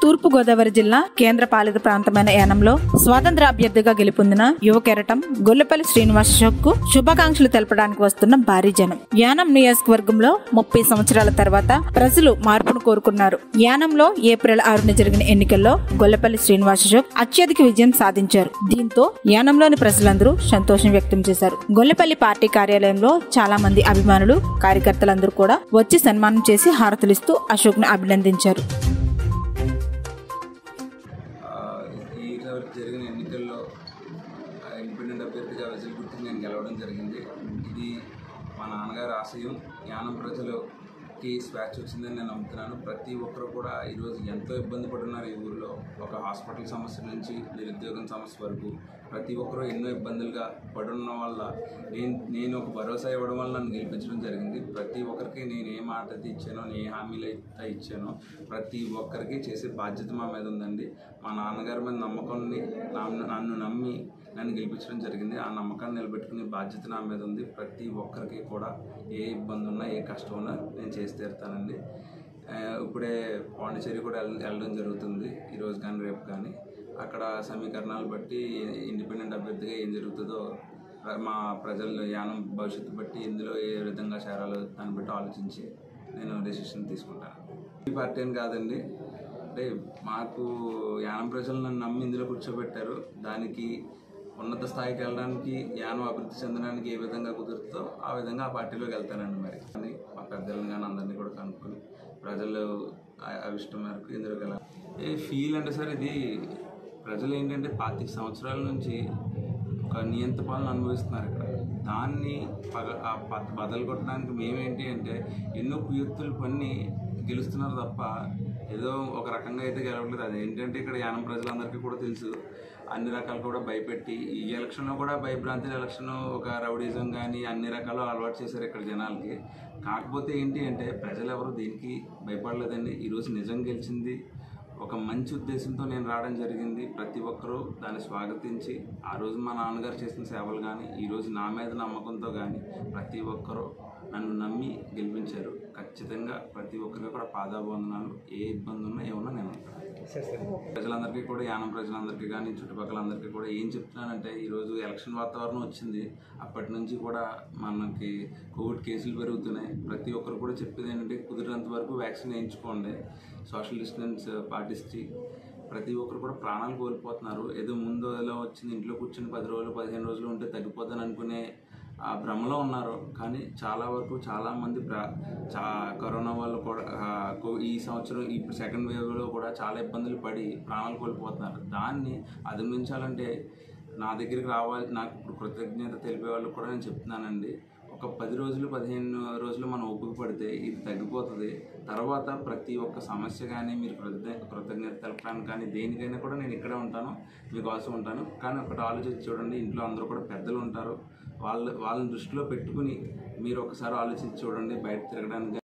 తూర్పు గోదావరి జిల్లా కేంద్ర పాలిత ప్రాంతమైన యానంలో స్వాతంత్ర అభ్యర్థిగా గెలుపొందిన యువ కెరటం గొల్లపల్లి శ్రీనివాస్ కు శుభాకాంక్షలు తెలపడానికి వస్తున్న భారీ జనం యానం నియోజకవర్గంలో ముప్పై సంవత్సరాల తర్వాత ప్రజలు మార్పును కోరుకున్నారు యానంలో ఏప్రిల్ ఆరున జరిగిన ఎన్నికల్లో గొల్లపల్లి శ్రీనివాస్ అశోక్ అత్యధిక విజయం సాధించారు దీంతో యానంలోని ప్రజలందరూ సంతోషం వ్యక్తం చేశారు గొల్లపల్లి పార్టీ కార్యాలయంలో చాలా మంది అభిమానులు కార్యకర్తలందరూ కూడా వచ్చి సన్మానం చేసి హారతులిస్తూ అశోక్ ను అభినందించారు ఆ, ఈ వరకు జరిగిన ఎన్నికల్లో ఆ, ఇండిపెండెంట్ అభ్యర్థిగా విజయ్ గుర్తుకు నేను గెలవడం జరిగింది ఇది మా నాన్నగారి ఆశయం యానం ప్రజలకి స్వేచ్ఛ వచ్చిందని నేను నమ్ముతున్నాను ప్రతి ఒక్కరు కూడా ఈరోజు ఎంతో ఇబ్బంది పడుతున్నారు ఈ ఊరిలో ఒక హాస్పిటల్ సమస్య నుంచి నిరుద్యోగం సమస్య వరకు ప్రతి ఒక్కరూ ఎన్నో ఇబ్బందులుగా పడున్న వల్ల నేను నేను ఒక భరోసా ఇవ్వడం వల్ల నన్ను గెలిపించడం జరిగింది ప్రతి ఒక్కరికి నేను ఏ మాట అయితే ఇచ్చానో నేను ఏ హామీలు అయితే ఇచ్చానో ప్రతి ఒక్కరికి చేసే బాధ్యత మా మీద ఉందండి మా నాన్నగారి మీద నమ్మకాన్ని నా- నన్ను నమ్మి నన్ను గెలిపించడం జరిగింది ఆ నమ్మకాన్ని నిలబెట్టుకునే బాధ్యత నా మీద ఉంది ప్రతి ఒక్కరికి కూడా ఏ ఇబ్బంది ఉన్నా ఏ కష్టం ఉన్నా నేను చేసి తీరుతానండి ఆ, ఇప్పుడే పాండిచేరి కూడా వెళ్- వెళ్ళడం జరుగుతుంది ఈరోజు కానీ రేపు కానీ అక్కడ సమీకరణాలు బట్టి ఇండిపెండెంట్ అభ్యర్థిగా ఏం జరుగుతుందో ప్ర- మా ప్రజల యానం భవిష్యత్తు బట్టి ఇందులో ఏ విధంగా చేరాలో దాన్ని బట్టి ఆలోచించి నేను డెసిషన్ తీసుకుంటాను ఈ పార్టీ అని కాదండి అంటే మాకు యానం ప్రజలు నన్ను నమ్మి ఇందులో కూర్చోబెట్టారు దానికి ఉన్నత స్థాయికి వెళ్ళడానికి యానం అభివృద్ధి చెందడానికి ఏ విధంగా కుదురుతుందో ఆ విధంగా ఆ పార్టీలోకి వెళ్తానండి మరి కానీ మా పెద్దలను కానీ అందరినీ కూడా కనుక్కొని ప్రజలు ఆ- అభిష్టం మేరకు ఇందులోకి వెళ్ళాలి ఏ ఫీల్ అంటే సార్ ఇది ప్రజలు ఏంటంటే పాతిక సంవత్సరాల నుంచి ఒక నియంత పాలన అనుభవిస్తున్నారు ఇక్కడ దాన్ని పగ ఆ ప- బదలు కొట్టడానికి మేమేంటి అంటే ఎన్నో కుయుక్తులు పన్ని గెలుస్తున్నారు తప్ప ఏదో ఒక రకంగా అయితే గెలవట్లేదు అది ఏంటంటే ఇక్కడ యానం ప్రజలందరికీ కూడా తెలుసు అన్ని రకాలు కూడా భయపెట్టి ఈ ఎలక్షన్లో కూడా భయభ్రాంతి ఎలక్షన్ ఒక రౌడీజం కానీ అన్ని రకాలు అలవాటు చేశారు ఇక్కడ జనాలకి కాకపోతే ఏంటి అంటే ప్రజలు ఎవరు దీనికి భయపడలేదండి ఈరోజు నిజం గెలిచింది ఒక మంచి ఉద్దేశంతో నేను రావడం జరిగింది ప్రతి ఒక్కరూ దాన్ని స్వాగతించి ఆ రోజు మా నాన్నగారు చేసిన సేవలు కానీ ఈరోజు నా మీద నమ్మకంతో కానీ ప్రతి ఒక్కరూ నన్ను నమ్మి గెలిపించారు ఖచ్చితంగా ప్రతి ఒక్కరికి కూడా పాదాబంధనాలు ఏ ఇబ్బంది ఉన్నా ఏమన్నా నేను ఉంటాను ప్రజలందరికీ కూడా యానం ప్రజలందరికీ కానీ చుట్టుపక్కలందరికీ కూడా ఏం చెప్తున్నానంటే ఈరోజు ఎలక్షన్ వాతావరణం వచ్చింది అప్పటి నుంచి కూడా మనకి కోవిడ్ కేసులు పెరుగుతున్నాయి ప్రతి ఒక్కరు కూడా చెప్పేది ఏంటంటే కుదిరినంత వరకు వ్యాక్సిన్ వేయించుకోండి సోషల్ డిస్టెన్స్ పాటించి ప్రతి ఒక్కరు కూడా ప్రాణాలు కోల్పోతున్నారు ఏదో ముందు ఎలా వచ్చింది ఇంట్లో కూర్చొని పది రోజులు పదిహేను రోజులు ఉంటే తగ్గిపోతాను అనుకునే ఆ భ్రమలో ఉన్నారు కానీ చాలా వరకు చాలామంది ప్ర చా కరోనా వాళ్ళు కూడా ఆ, కో- ఈ సంవత్సరం ఇప్పుడు సెకండ్ వేవ్లో కూడా చాలా ఇబ్బందులు పడి ప్రాణాలు కోల్పోతున్నారు దాన్ని అధిగమించాలంటే నా దగ్గరికి రావాలి నాకు ఇప్పుడు కృతజ్ఞత తెలిపే వాళ్ళకి కూడా నేను చెప్తున్నానండి ఒక పది రోజులు పదిహేను రోజులు మనం ఓపిక పడితే ఇది తగ్గిపోతుంది తర్వాత ప్రతి ఒక్క సమస్య కానీ మీరు కృతజ్ఞ కృతజ్ఞత తెలపడానికి కానీ దేనికైనా కూడా నేను ఇక్కడే ఉంటాను మీకోసం ఉంటాను కానీ ఒకటి ఆలోచించి చూడండి ఇంట్లో అందరూ కూడా పెద్దలు ఉంటారు వాళ్ళ వాళ్ళని దృష్టిలో పెట్టుకుని మీరు ఒకసారి ఆలోచించి చూడండి బయట తిరగడానికి